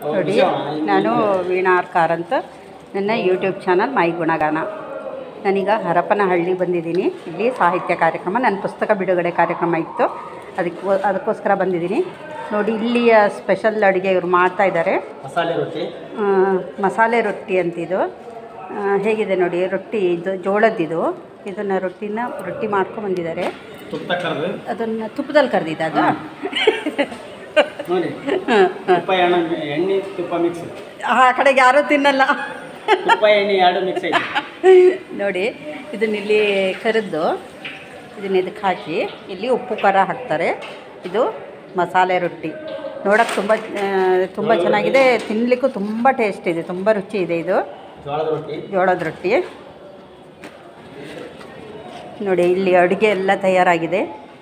ನೋಡಿ ನಾನು ವೀಣಾ ಆರ್ಕಾರ್ ಅಂತ ನನ್ನ ಯೂಟ್ಯೂಬ್ ಚಾನಲ್ ಮೈ ಗುಣಗಾನ ನಾನೀಗ ಹರಪನಹಳ್ಳಿ ಬಂದಿದ್ದೀನಿ ಇಲ್ಲಿ ಸಾಹಿತ್ಯ ಕಾರ್ಯಕ್ರಮ ನನ್ನ ಪುಸ್ತಕ ಬಿಡುಗಡೆ ಕಾರ್ಯಕ್ರಮ ಇತ್ತು ಅದಕ್ಕೆ ಅದಕ್ಕೋಸ್ಕರ ಬಂದಿದ್ದೀನಿ ನೋಡಿ ಇಲ್ಲಿಯ ಸ್ಪೆಷಲ್ ಅಡುಗೆ ಇವರು ಮಾಡ್ತಾ ಇದ್ದಾರೆ ಮಸಾಲೆ ರೊಟ್ಟಿ ಆ, ಮಸಾಲೆ ರೊಟ್ಟಿ ಅಂತಿದು ಆ, ಹೇಗಿದೆ ನೋಡಿ ರೊಟ್ಟಿ ಇದು ಜೋಳದ್ದಿದು ಇದನ್ನು ರೊಟ್ಟಿನ ರೊಟ್ಟಿ ಮಾಡ್ಕೊಂಬಂದಿದ್ದಾರೆ ತುಪ್ಪ ಕರೆದು ಅದನ್ನು ತುಪ್ಪದಲ್ಲಿ ಕರೆದಿದ್ದ ಅದು ನೋಡಿ ತುಪ್ಪ ಎಣ್ಣೆ ಎಣ್ಣೆ ತುಪ್ಪ ಮಿಕ್ಸ್ ಆ ಕಡೆಗೆ ಯಾರೂ ತಿನ್ನಲ್ಲ ತುಪ್ಪ ಎಣ್ಣೆ ಎರಡು ಮಿಕ್ಸ್ ಐತಿ ನೋಡಿ ಇದನ್ನ ಇಲ್ಲಿ ಕರೆದು ಇದನ್ನ ಇದಕ್ಕೆ ಹಾಕಿ ಇಲ್ಲಿ ಉಪ್ಪು ಖಾರ ಹಾಕ್ತಾರೆ ಇದು ಮಸಾಲೆ ರೊಟ್ಟಿ ನೋಡೋಕೆ ತುಂಬ ತುಂಬ ಚೆನ್ನಾಗಿದೆ ತಿನ್ನಲಿಕ್ಕೂ ತುಂಬ ಟೇಸ್ಟ್ ಇದೆ ತುಂಬ ರುಚಿ ಇದೆ ಇದು ಜೋಳದ ರೊಟ್ಟಿ ಜೋಳದ ರೊಟ್ಟಿ ನೋಡಿ ಇಲ್ಲಿ ಅಡುಗೆ ಎಲ್ಲ ತಯಾರಾಗಿದೆ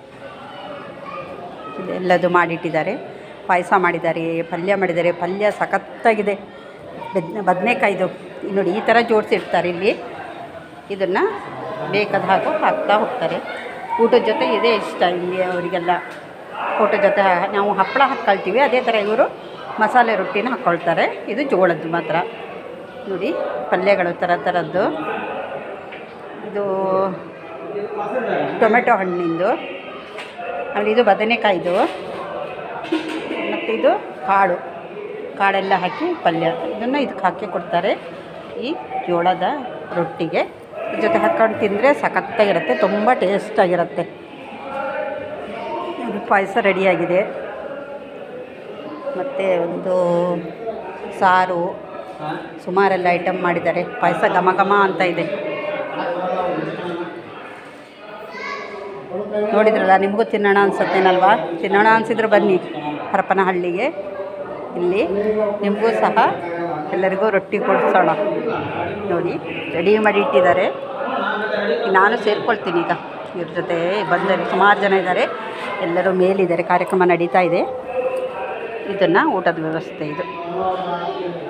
ಎಲ್ಲದು ಮಾಡಿಟ್ಟಿದ್ದಾರೆ ಪಾಯಸ ಮಾಡಿದ್ದಾರೆ ಪಲ್ಯ ಮಾಡಿದ್ದಾರೆ ಪಲ್ಯ ಸಖತ್ತಾಗಿದೆ ಬೆದ್ ಬದನೆಕಾಯ್ದು ನೋಡಿ ಈ ಥರ ಜೋಡಿಸಿರ್ತಾರೆ ಇಲ್ಲಿ ಇದನ್ನು ಬೇಕಾದ ಹಾಕು ಹಾಕ್ತಾ ಹೋಗ್ತಾರೆ ಊಟದ ಜೊತೆ ಇದೇ ಇಷ್ಟ ಇಲ್ಲಿ ಅವರಿಗೆಲ್ಲ ಊಟದ ಜೊತೆ ನಾವು ಹಪ್ಪಳ ಹಾಕ್ಕೊಳ್ತೀವಿ ಅದೇ ಥರ ಇವರು ಮಸಾಲೆ ರೊಟ್ಟಿನ ಹಾಕ್ಕೊಳ್ತಾರೆ ಇದು ಜೋಳದ್ದು ಮಾತ್ರ ನೋಡಿ ಪಲ್ಯಗಳು ಥರ ಥರದ್ದು ಇದು ಟೊಮೆಟೊ ಹಣ್ಣಿಂದು ಆಮೇಲೆ ಇದು ಬದನೆಕಾಯ್ದು ಮತ್ತು ಇದು ಕಾಳು ಕಾಳೆಲ್ಲ ಹಾಕಿ ಪಲ್ಯ ಇದನ್ನು ಇದಕ್ಕೆ ಹಾಕಿ ಕೊಡ್ತಾರೆ ಈ ಜೋಳದ ರೊಟ್ಟಿಗೆ ಇದ್ರ ಜೊತೆ ಹಾಕ್ಕೊಂಡು ತಿಂದರೆ ಸಖತ್ತಾಗಿರುತ್ತೆ ತುಂಬ ಟೇಸ್ಟಾಗಿರುತ್ತೆ ಇದು ಪಾಯಸ ರೆಡಿಯಾಗಿದೆ ಮತ್ತು ಒಂದು ಸಾರು ಸುಮಾರೆಲ್ಲ ಐಟಮ್ ಮಾಡಿದ್ದಾರೆ ಪಾಯಸ ಘಮ ಘಮ ಅಂತ ಇದೆ ನೋಡಿದ್ರಲ್ಲ ನಿಮಗೂ ತಿನ್ನೋಣ ಅನ್ಸುತ್ತೇನಲ್ವಾ ತಿನ್ನೋಣ ಅನಿಸಿದ್ರೆ ಬನ್ನಿ ಹರಪನಹಳ್ಳಿಗೆ ಇಲ್ಲಿ ನಿಮಗೂ ಸಹ ಎಲ್ಲರಿಗೂ ರೊಟ್ಟಿ ಕೊಡಿಸೋಣ ನೋಡಿ ರೆಡಿ ಮಾಡಿ ಇಟ್ಟಿದ್ದಾರೆ ನಾನು ಸೇರ್ಕೊಳ್ತೀನಿ ಈಗ ಇವ್ರ ಜೊತೆ ಬಂದರೆ ಸುಮಾರು ಜನ ಇದ್ದಾರೆ ಎಲ್ಲರೂ ಮೇಲಿದ್ದಾರೆ ಕಾರ್ಯಕ್ರಮ ನಡೀತಾ ಇದೆ ಇದನ್ನು ಊಟದ ವ್ಯವಸ್ಥೆ ಇದು